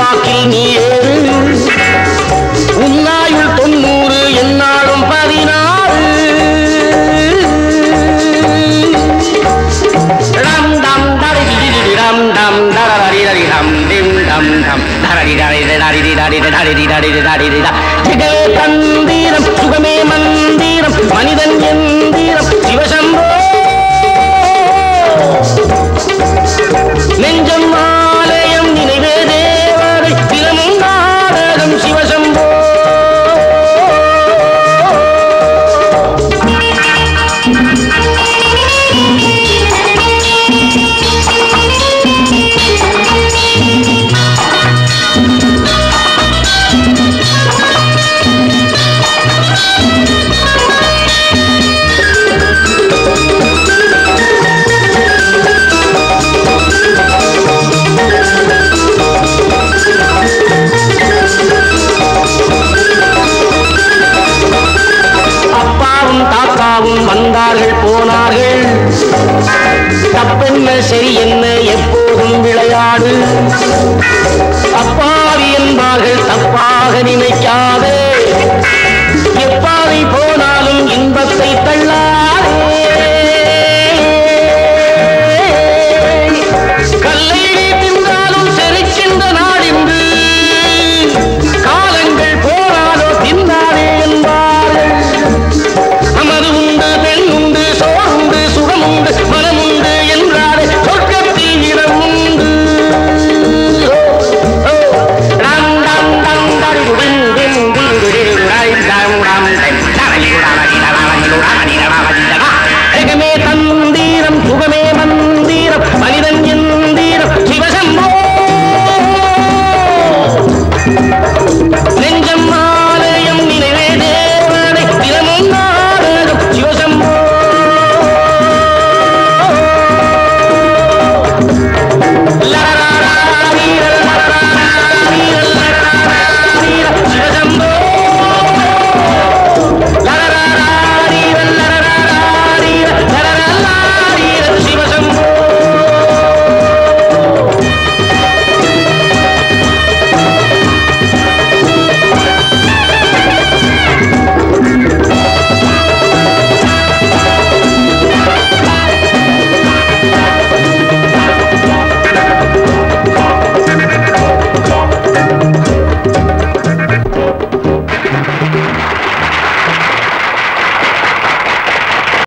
பல்லாக்கில் நீ ஏறு உன்னாயுள் தொண்ணூறு என்னாலும் பதினாறு ரம் டம் டரிடிடிடி ரம் டம் டரரிடரி ரம் டிம் டம் டம் டரரிடரி டரிடி டரிடி டரிடி டரிடி டரிடி ட. ஜெகே தந்திரம் சுகமே மந்திரம் மனிதன் எந்திரம் சிவசம்போ நெஞ்சம் ஆலயம் நினைவே தேவதை தினமும் நாடகம் சிவசம்போ அப்பாவும் தாத்தாவும் வந்தார்கள் போனார்கள் தப்பென்ன சரி என்ன எப்போதும் விளையாடு அப்பாவி என்பார்கள் தப்பாக நினை